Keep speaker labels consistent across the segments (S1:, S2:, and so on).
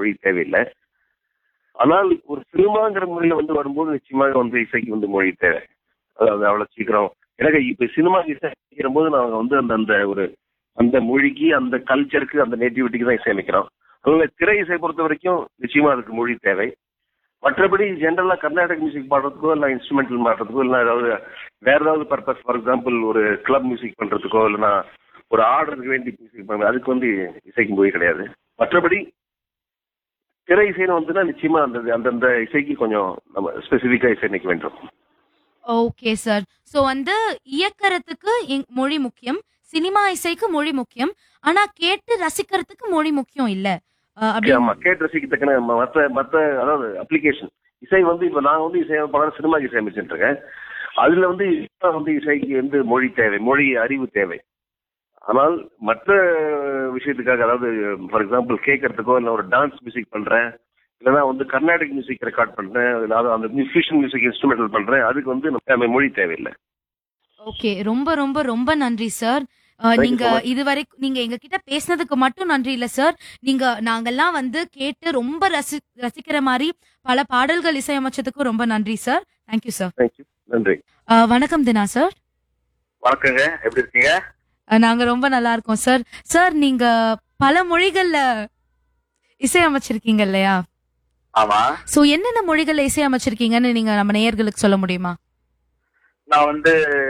S1: மொழி தேவையில்லை ஆனால் ஒரு சினிமாங்கிற முறையில வந்து வரும்போது நிச்சயமாக வந்து இசைக்கு வந்து மொழி தேவை அதாவது அவ்வளவு சீக்கிரம் எனக்கு இப்ப சினிமா இசை போது நாங்க வந்து அந்த அந்த ஒரு அந்த மொழிக்கு அந்த கல்ச்சருக்கு அந்த நேட்டிவிட்டிக்கு தான் இசையமைக்கிறோம் அதனால திரை இசை பொறுத்த வரைக்கும் நிச்சயமா அதுக்கு மொழி தேவை மற்றபடி ஜென்ரலா கர்நாடக மியூசிக் பாடுறதுக்கோ இல்லை இன்ஸ்ட்ருமெண்டல் பாடுறதுக்கோ இல்லை ஏதாவது வேற ஏதாவது பர்பஸ் ஃபார் எக்ஸாம்பிள் ஒரு கிளப் மியூசிக் பண்றதுக்கோ இல்லைன்னா ஒரு ஆடுறதுக்கு வேண்டி மியூசிக் பண்ணுறது அதுக்கு வந்து இசைக்கு மொழி கிடையாது மற்றபடி திரை இசைன்னு வந்துன்னா நிச்சயமா அந்த அந்தந்த இசைக்கு கொஞ்சம் நம்ம ஸ்பெசிஃபிக்கா இசைக்க வேண்டும்
S2: ஓகே சார் ஸோ வந்து இயக்கறதுக்கு இங்- மொழி முக்கியம் சினிமா இசைக்கு மொழி முக்கியம் ஆனா கேட்டு ரசிக்கிறதுக்கு மொழி முக்கியம் இல்ல அஹ், அப்படி
S1: ஆமா கேட்டு ரசிக்கத்தக்கன ம- மத்த மத்த அதாவது அப்ளிகேஷன் இசை வந்து இப்ப நான் வந்து இசை படம் சினிமாக்கு இசை அமைச்சுட்டு இருக்கேன் அதுல வந்து இப்ப வந்து இசைக்கு வந்து மொழி தேவை மொழி அறிவு தேவை ஆனால் மற்ற விஷயத்துக்காக அதாவது ஃபார் எக்ஸாம்பிள் கேட்கறதுக்கோ இல்லை ஒரு டான்ஸ் மியூசிக் பண்றேன் இல்லைன்னா வந்து கர்நாடிக் மியூசிக் ரெக்கார்ட் பண்றேன் இல்லாத அந்த ஃபியூஷன் மியூசிக் இன்ஸ்ட்ருமெண்டல் பண்றேன் அதுக்கு வந்து நம்ம மொழி தேவையில்லை
S2: ஓகே ரொம்ப ரொம்ப ரொம்ப நன்றி சார் அஹ்,
S1: you
S2: நீங்க
S1: so much.
S2: இதுவரை நீங்க எங்க கிட்ட பேசினதுக்கு மட்டும் நன்றி இல்ல சார் நீங்க நாங்கெல்லாம் வந்து கேட்டு ரொம்ப ரசி ரசிக்கிற மாதிரி பல பாடல்கள் இசையமைச்சதுக்கு ரொம்ப நன்றி சார் தேங்க்யூ சார்
S1: தேங்க்யூ நன்றி
S2: வணக்கம் தினா சார்
S3: வணக்கங்க எப்படி இருக்கீங்க
S2: அஹ், நாங்க ரொம்ப நல்லா இருக்கோம் சார் சார் நீங்க பல மொழிகள்ல இசையமைச்சிருக்கீங்க இல்லையா
S3: ஆமா
S2: சோ என்னென்ன மொழிகள்ல இசையமைச்சிருக்கீங்கன்னு நீங்க நம்ம நேயர்களுக்கு சொல்ல முடியுமா
S3: நான் வந்து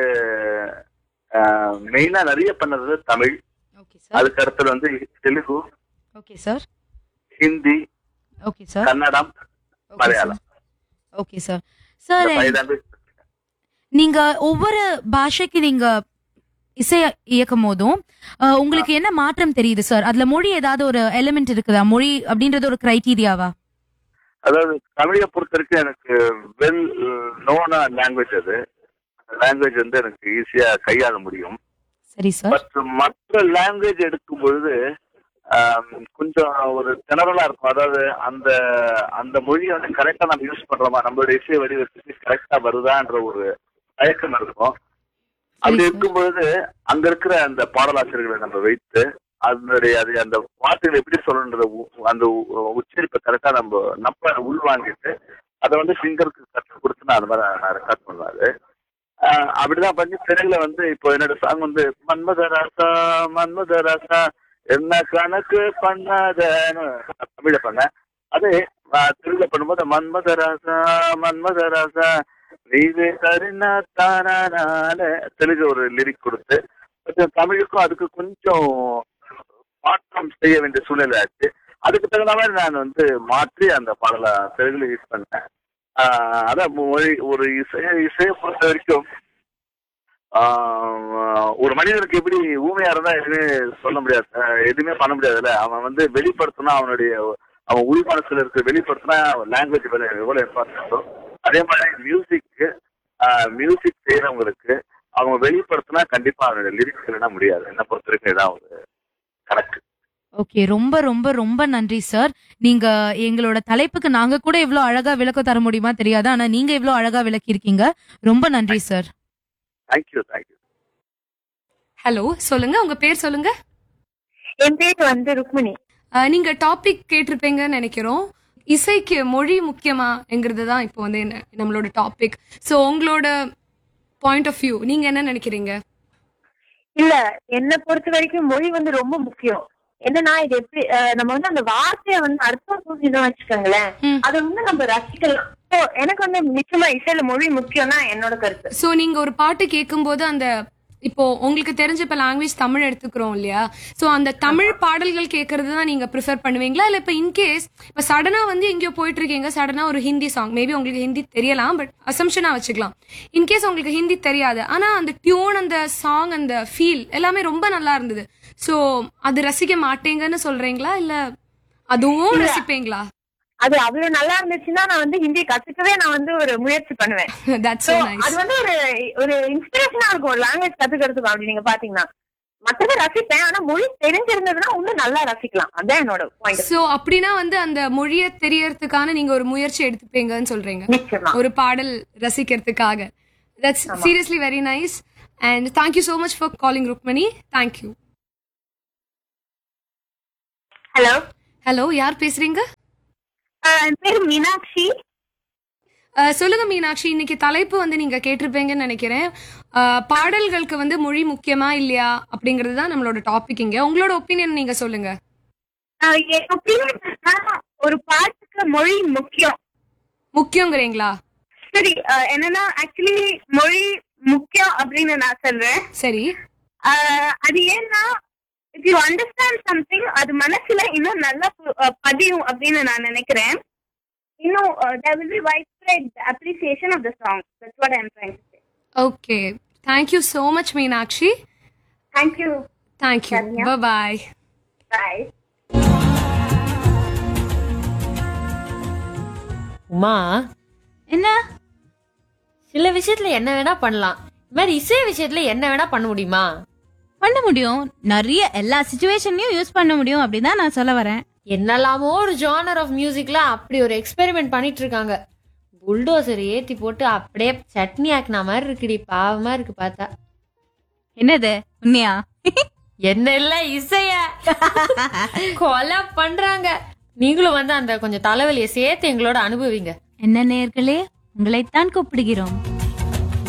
S3: மெயினா நிறைய பண்ணது தமிழ்
S2: ஓகே சார்
S3: அதுக்கு அடுத்தது வந்து Telugu
S2: okay sir
S3: Hindi
S2: okay sir
S3: Kannada Malayalam
S2: okay sir sir
S3: இந்த five language.
S2: நீங்க ஒவ்வொரு பாஷைக்கு நீங்க இசை இயக்கும் போதும் அஹ், உங்களுக்கு என்ன மாற்றம் தெரியுது சார் அதுல மொழி ஏதாவது ஒரு எலிமெண்ட் இருக்குதா மொழி அப்படின்றது ஒரு கிரைட்டீரியாவா
S3: அதாவது தமிழை பொறுத்த வரைக்கும் எனக்கு வெல் நோன லாங்குவேஜ் அது லாங்குவேஜ் வந்து எனக்கு ஈஸியா கையாள முடியும்
S2: சரி சார்
S3: பட் மற்ற லாங்குவேஜ் எடுக்கும் பொழுது ஆம், கொஞ்சம் ஒரு திணறலா இருக்கும் அதாவது அந்த அந்த மொழியை வந்து கரெக்டா நம்ம யூஸ் பண்றோமா நம்மளுடைய இசை வடிவத்துக்கு கரெக்டா வருதான்ற ஒரு தயக்கம் இருக்கும் அப்படி
S2: sir.
S3: இருக்கும் பொழுது அங்க இருக்கிற அந்த பாடலாசிரியர்களை நம்ம வைத்து அதனுடைய அது அந்த வார்த்தைகளை எப்படி சொல்லணுன்றத உ- அந்த உ- உச்சரிப்பை கரெக்டா நம்ம நம்ம உள்வாங்கிட்டு அதை வந்து சிங்கருக்கு கற்றுக் கொடுத்து நான் அது மாதிரி நான் ரெக்கார்ட் பண்ணுவேன் அது ஆஹ் அப்படிதான் பண்ணி திரையில வந்து இப்போ என்னோட சாங் வந்து மன்மதராசா மன்மதராசா என்ன கணக்கு பண்ணாதன்னு நான் தமிழ்ல பண்ணேன் அதே ஆஹ் தெலுங்குல பண்ணும்போது மன்மதராசா மன்மதராசா நீவே கருணா தானான தெலுங்கு ஒரு லிரிக் கொடுத்து கொஞ்சம் தமிழுக்கும் அதுக்கு கொஞ்சம் மாற்றம் செய்ய வேண்டிய சூழ்நிலை ஆச்சு அதுக்கு தகுந்த மாதிரி நான் வந்து மாற்றி அந்த பாடலை தெலுங்குல யூஸ் பண்ணேன் ஆஹ் அதான் மொழி ஒரு இசையை இசையை பொறுத்த வரைக்கும் ஆஹ் ஒரு மனிதனுக்கு எப்படி ஊமையா இருந்தா எதுவுமே சொல்ல முடியாது ஆஹ் எதுவுமே பண்ண முடியாதுல்ல அவன் வந்து வெளிப்படுத்தினா அவனுடைய அவன் உள் மனசுல இருக்க வெளிப்படுத்தினா லாங்குவேஜ் எவ்வளவு இம்பார்ட்டன்ஸோ அதே மாதிரி மியூசிக்கு மியூசிக் செய்யறவங்களுக்கு அவங்க வெளிப்படுத்தினா கண்டிப்பா அவனுடைய லிரிக்ஸ் இல்லைன்னா முடியாது என்ன பொறுத்த வரைக்கும் இதான் ஒரு கணக்கு
S2: ஓகே ரொம்ப ரொம்ப ரொம்ப நன்றி சார் நீங்க எங்களோட தலைப்புக்கு நாங்க கூட இவ்ளோ அழகா விளக்கம் தர முடியுமா தெரியாது ஆனா நீங்க இவ்ளோ அழகா விளக்கியிருக்கீங்க ரொம்ப நன்றி சார்
S3: தேங்க்யூ தேங்க்யூ
S4: ஹலோ சொல்லுங்க உங்க பேர் சொல்லுங்க
S5: என் பேர் வந்து ருக்மிணி
S4: அஹ், நீங்க டாபிக் கேட்டிருப்பீங்கன்னு நினைக்கிறோம் இசைக்கு மொழி முக்கியமாங்கிறது தான் இப்போ வந்து என்ன- நம்மளோட டாபிக் ஸோ உங்களோட பாயிண்ட் ஆஃப் வியூ நீங்க என்ன நினைக்கிறீங்க
S5: இல்ல என்னை பொறுத்த வரைக்கும் மொழி வந்து ரொம்ப முக்கியம் என்னன்னா இது எப்படி அஹ், நம்ம வந்து அந்த வார்த்தையை வந்து அர்த்தம் புரிஞ்சுதான் வச்சுக்கோங்களேன்
S4: ம்.
S5: அதை வந்து நம்ம ரசிக்கலாம் So, எனக்கு வந்து நிச்சயமா இசையில மொழி முக்கியம் தான் என்னோட கருத்து
S4: ஸோ நீங்க ஒரு பாட்டு கேட்கும்போது அந்த இப்போ உங்களுக்கு தெரிஞ்ச இப்போ லாங்குவேஜ் தமிழ் எடுத்துக்கிறோம் இல்லையா ஸோ அந்த தமிழ் பாடல்கள் கேட்கறது தான் நீங்க ப்ரிஃபர் பண்ணுவீங்களா இல்லை இப்போ இன்கேஸ் இப்போ சடனா வந்து எங்கேயோ போயிட்டு இருக்கீங்க சடனா ஒரு ஹிந்தி சாங் மேபி உங்களுக்கு ஹிந்தி தெரியலாம் பட் அசம்ஷனா வச்சுக்கலாம் இன்கேஸ் உங்களுக்கு ஹிந்தி தெரியாது ஆனா அந்த டியூன் அந்த சாங் அந்த ஃபீல் எல்லாமே ரொம்ப நல்லா இருந்தது ஸோ அது ரசிக்க மாட்டேங்கன்னு சொல்றீங்களா இல்ல அதுவும் ரசிப்பீங்களா
S5: அது அவ்வளவு நல்லா இருந்துச்சுன்னா நான் வந்து ஹிந்தி கத்துக்கவே நான் வந்து ஒரு முயற்சி பண்ணுவேன்
S4: தட்ஸ்
S5: So,
S4: so
S5: அது
S4: நைஸ்
S5: வந்து ஒரு ஒரு இன்ஸ்பிரேஷனா இருக்கும் ஒரு லாங்குவேஜ் கத்துக்கிறதுக்கு அப்படி நீங்க பாத்தீங்கன்னா மத்ததை ரசிப்பேன் ஆனா மொழி தெரிஞ்சிருந்ததுன்னா இன்னும் நல்லா ரசிக்கலாம் அதான் என்னோட பாயிண்ட்
S4: சோ அப்படின்னா வந்து அந்த மொழியை தெரியறதுக்கான நீங்க ஒரு முயற்சி எடுத்துப்பீங்கன்னு சொல்றீங்க
S5: நிச்சயமா
S4: ஒரு பாடல் ரசிக்கிறதுக்காக that's seriously very nice and thank you so much for calling Rukmani thank you
S5: hello
S4: hello யார் பேசுறீங்க
S5: ஆஹ் என் பேர் மீனாட்சி
S4: அஹ், சொல்லுங்க மீனாட்சி இன்னைக்கு தலைப்பு வந்து நீங்க கேட்டிருப்பீங்கன்னு நினைக்கிறேன் அஹ், பாடல்களுக்கு வந்து மொழி முக்கியமா இல்லையா அப்படிங்கிறது தான் நம்மளோட டாபிக் இங்க உங்களோட ஒப்பீனியன் நீங்க சொல்லுங்க
S5: ஆஹ் என் opinion என்னன்னா, ஒரு பாட்டுக்கு மொழி முக்கியம்
S4: முக்கியங்கிறீங்களா
S5: சரி ஆஹ் என்னன்னா ஆக்சுவலி மொழி முக்கியம் அப்படின்னு நான் சொல்றேன்
S4: சரி
S5: ஆஹ் அது ஏன்னா இஃப் யூ அண்டர்ஸ்டாண்ட் சம்திங் அது மனசுல இன்னும் நல்லா பு- ஆஹ் பதியும் அப்படின்னு நான் நினைக்கிறேன் இன்னும் there will be widespread appreciation of the song that's what I am trying to say
S4: okay thank you so much Meenakshi
S5: thank you
S4: thank you
S5: சரியா.
S4: பாய்
S5: பை
S6: உமா
S2: என்ன
S6: சில விஷயத்துல என்ன வேணா பண்ணலாம் இந்த மாதிரி இசை விஷயத்துல என்ன வேணா பண்ண முடியுமா
S2: பண்ண முடியும் நிறைய எல்லா சுச்சுவேஷன்லயும் யூஸ் பண்ண முடியும் அப்படின்னு தான் நான் சொல்ல வரேன்
S6: என்னெல்லாமோ ஒரு ஜானர் ஆஃப் மியூசிக்ல அப்படி ஒரு எக்ஸ்பெரிமெண்ட் பண்ணிட்டு இருக்காங்க புல்டோசர் ஏத்தி போட்டு அப்படியே சட்னி ஆக்கின மாதிரி இருக்குடி பாவமா இருக்கு பார்த்தா
S2: என்னது உண்மையா
S6: என்ன இல்ல இசைய கொலை பண்றாங்க நீங்களும் வந்து அந்த கொஞ்சம் தலைவலியை சேர்த்து எங்களோட அனுபவிங்க
S2: என்ன நேர்களே உங்களைத்தான் கூப்பிடுகிறோம்